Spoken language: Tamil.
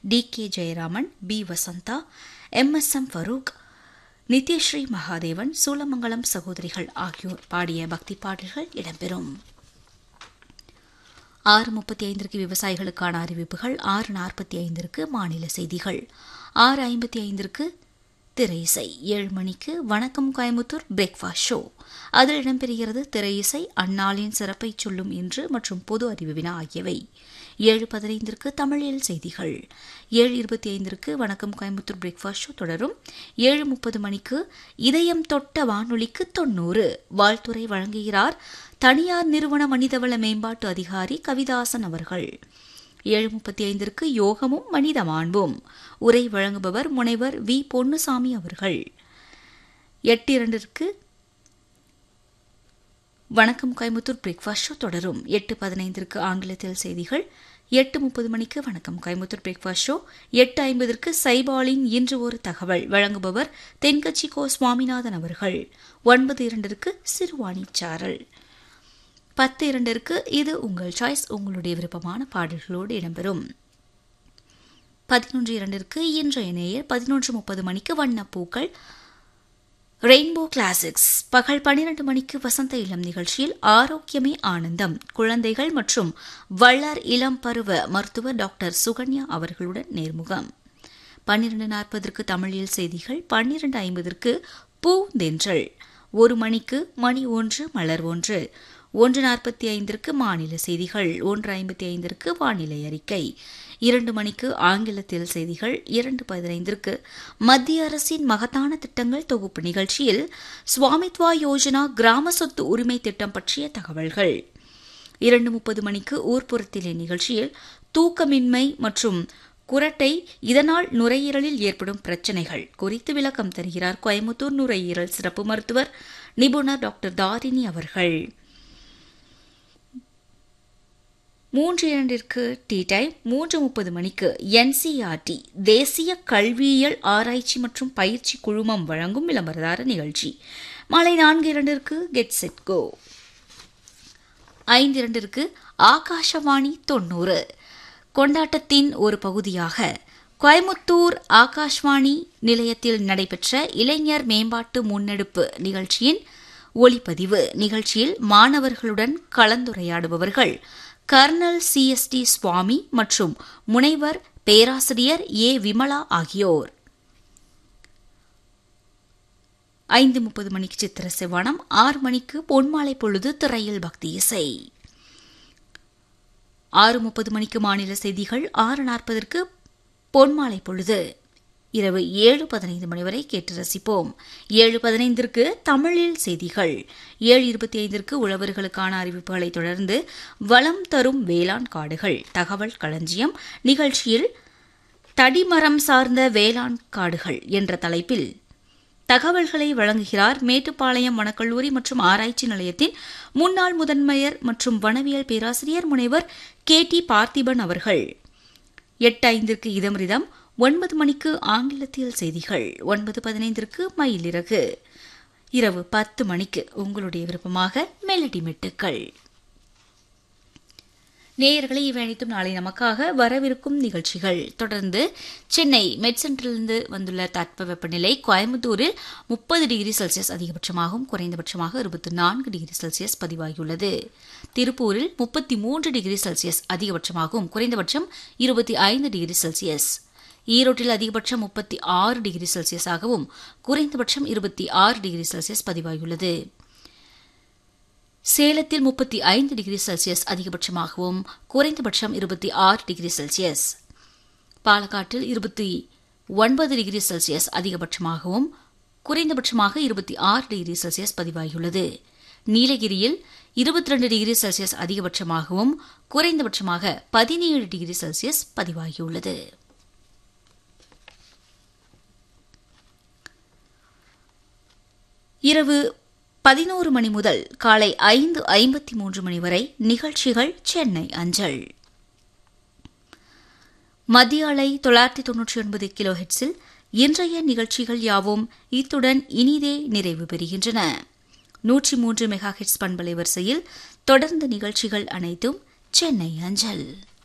D K Jayaraman P Vasantha M S M Farooq Nithyasree Mahadevan Soolamangalam சகோதரிகள் ஆகியோர் பாடிய பக்தி பாடல்கள் இடம்பெறும் ஆறு முப்பத்தி ஐந்திற்கு விவசாயிகளுக்கான அறிவிப்புகள் ஆறு நாற்பத்தி ஐந்திற்கு மாநில செய்திகள் ஆறு ஐம்பத்தி ஐந்திற்கு திரை இசை ஏழு மணிக்கு வணக்கம் கோயம்புத்தூர் பிரேக்ஃபாஸ்ட் ஷோ அதில் இடம்பெறுகிறது திரை இசை அந்நாளின் சிறப்பை சொல்லும் இன்று மற்றும் பொது அறிவு வினா ஆகியவை ஏழு பதினைந்திற்கு தமிழில் செய்திகள் ஏழு இருபத்தி ஐந்திற்கு வணக்கம் கோயம்புத்தூர் பிரேக்ஃபாஸ்ட் ஷோ தொடரும் ஏழு முப்பது மணிக்கு இதயம் தொட்ட வானொலிக்கு தொன்னூறு வாழ்த்துறை வழங்குகிறார் தனியார் நிறுவன மனிதவள மேம்பாட்டு அதிகாரி கவிதாசன் அவர்கள் ஏழு முப்பத்தி ஐந்திற்கு யோகமும் மனித மாண்பும் உரை வழங்குபவர் முனைவர் வி பொன்னுசாமி அவர்கள் எட்டு இரண்டிற்கு வணக்கம் கோயம்புத்தூர் பிரேக்ஃபாஸ்ட் ஷோ தொடரும் எட்டு பதினைந்திற்கு ஆங்கிலத்தில் செய்திகள் எட்டு முப்பது மணிக்கு வணக்கம் கோயம்புத்தூர் பிரேக்ஃபாஸ்ட் ஷோ எட்டு ஐம்பதற்கு சைபாலின் இன்று ஒரு தகவல் வழங்குபவர் தென்கட்சி கோ சுவாமிநாதன் அவர்கள் ஒன்பது இரண்டிற்கு சிறுவாணி சாரல் பத்து இரண்டிற்கு இது உங்கள் சாய்ஸ் உங்களுடைய விருப்பமான பாடல்களோடு இடம்பெறும் பதினொன்று இரண்டிற்கு இன்றைய நேயர் பதினொன்று முப்பது மணிக்கு வண்ணப்பூக்கள் ரெயின்போ கிளாசிக்ஸ் பகல் பன்னிரண்டு மணிக்கு வசந்த இளம் நிகழ்ச்சியில் ஆரோக்கியமே ஆனந்தம் குழந்தைகள் மற்றும் வள்ளர் இளம் பருவ மருத்துவர் டாக்டர் சுகன்யா அவர்களுடன் நேர்முகம் பன்னிரண்டு நாற்பதற்கு தமிழில் செய்திகள் பன்னிரண்டு ஐம்பதற்கு பூந்தென்றல் ஒரு மணிக்கு மணி ஒன்று மலர் ஒன்று ஒன்று நாற்பத்தி ஐந்திற்கு மாநில செய்திகள் ஒன்று ஐம்பத்தி ஐந்திற்கு வானிலை அறிக்கை இரண்டு மணிக்கு ஆங்கிலத்தில் செய்திகள் இரண்டு பதினைந்திற்கு மத்திய அரசின் மகத்தான திட்டங்கள் தொகுப்பு நிகழ்ச்சியில் சுவாமித்வா யோஜனா கிராம சொத்து உரிமை திட்டம் பற்றிய தகவல்கள் இரண்டு முப்பது மணிக்கு ஊர்ப்புறத்திலே நிகழ்ச்சியில் தூக்கமின்மை மற்றும் குரட்டை இதனால் நுரையீரலில் ஏற்படும் பிரச்சினைகள் குறித்து விளக்கம் தருகிறார் கோயம்புத்தூர் நுரையீரல் சிறப்பு மருத்துவர் நிபுணர் டாக்டர் தாரிணி அவர்கள் மூன்று இரண்டிற்கு டீ டைம் மூன்று முப்பது மணிக்கு என்சிஆர்டி தேசிய கல்வியியல் ஆராய்ச்சி மற்றும் பயிற்சி குழுமம் வழங்கும் விளம்பரதார நிகழ்ச்சி மாலை நான்கு இரண்டிற்கு கெட் செட் கோ ஐந்து இரண்டிற்கு ஆகாஷவாணி தொன்னூறு கொண்டாட்டத்தின் ஒரு பகுதியாக கோயமுத்தூர் ஆகாஷ்வாணி நிலையத்தில் நடைபெற்ற இளைஞர் மேம்பாட்டு முன்னெடுப்பு நிகழ்ச்சியின் ஒளிப்பதிவு நிகழ்ச்சியில் மாணவர்களுடன் கலந்துரையாடுபவர்கள் colonel C S D Swamy மற்றும் முனைவர் பேராசிரியர் ஏ விமலா ஆகியோர் ஐந்து முப்பது மணிக்கு சித்திர சிவனம் ஆறு மணிக்கு பொன்மாலை பொழுது திரையில் பக்தி இசை ஆறு முப்பது மணிக்கு மாநில செய்திகள் ஆறு நாற்பதற்கு பொன்மாலை பொழுது இரவு ஏழு பதினைந்து மணி வரை கேட்டு ரசிப்போம் ஏழு பதினைந்திற்கு தமிழில் செய்திகள் ஏழு இருபத்தி ஐந்திற்கு உழவர்களுக்கான அறிவிப்புகளை தொடர்ந்து வளம் தரும் வேளாண் காடுகள் தகவல் களஞ்சியம் நிகழ்ச்சியில் தடிமரம் சார்ந்த வேளாண் காடுகள் என்ற தலைப்பில் தகவல்களை வழங்குகிறார் மேட்டுப்பாளையம் வனக்கல்லூரி மற்றும் ஆராய்ச்சி நிலையத்தின் முன்னாள் முதன்மையர் மற்றும் வனவியல் பேராசிரியர் முனைவர் கே டி பார்த்திபன் அவர்கள் எட்டு ஐந்திற்கு இதமிரிதம் ஒன்பது மணிக்கு ஆங்கிலத்தில் செய்திகள் ஒன்பது பதினைந்திற்கு மயிலிறகு இரவு பத்து மணிக்கு உங்களுடைய விருப்பமாக மெலடி மெட்டுக்கள் நேயர்களை இவை அனைத்தும் நாளை நமக்காக வரவிருக்கும் நிகழ்ச்சிகள் தொடர்ந்து சென்னை மெட் சென்டரிலிருந்து வந்துள்ள தட்பவெப்பநிலை கோயம்புத்தூரில் முப்பது டிகிரி செல்சியஸ் அதிகபட்சமாகவும் குறைந்தபட்சமாக இருபத்தி நான்கு டிகிரி செல்சியஸ் பதிவாகியுள்ளது திருப்பூரில் முப்பத்தி மூன்று டிகிரி செல்சியஸ் அதிகபட்சமாகவும் குறைந்தபட்சம் இருபத்தி ஐந்து டிகிரி செல்சியஸ் ஈரோட்டில் அதிகபட்சம் முப்பத்தி ஆறு டிகிரி செல்சியஸாகவும் குறைந்தபட்சம் இருபத்தி ஆறு டிகிரி செல்சியஸ் பதிவாகியுள்ளது சேலத்தில் முப்பத்தி ஐந்து டிகிரி செல்சியஸ் அதிகபட்சமாகவும் குறைந்தபட்சம் இருபத்தி ஆறு டிகிரி செல்சியஸ் பாலக்காட்டில் இருபத்தி ஒன்பது டிகிரி செல்சியஸ் அதிகபட்சமாகவும் குறைந்தபட்சமாக இருபத்தி ஆறு டிகிரி செல்சியஸ் பதிவாகியுள்ளது நீலகிரியில் இருபத்தி ரெண்டு டிகிரி செல்சியஸ் அதிகபட்சமாகவும் குறைந்தபட்சமாக பதினேழு டிகிரி செல்சியஸ் பதிவாகியுள்ளது இரவு பதினோரு மணி முதல் காலை ஐந்து ஐம்பத்தி மூன்று மணி வரை நிகழ்ச்சிகள் சென்னை அஞ்சல் மத்திய அலை தொள்ளாயிரத்தி தொன்னூற்றி ஒன்பது கிலோ ஹெட்ஸில் இன்றைய நிகழ்ச்சிகள் யாவும் இத்துடன் இனிதே நிறைவு பெறுகின்றன நூற்றி மூன்று மெகா ஹெட்ஸ் பண்பலை வரிசையில் தொடர்ந்த நிகழ்ச்சிகள் அனைத்தும் சென்னை அஞ்சல்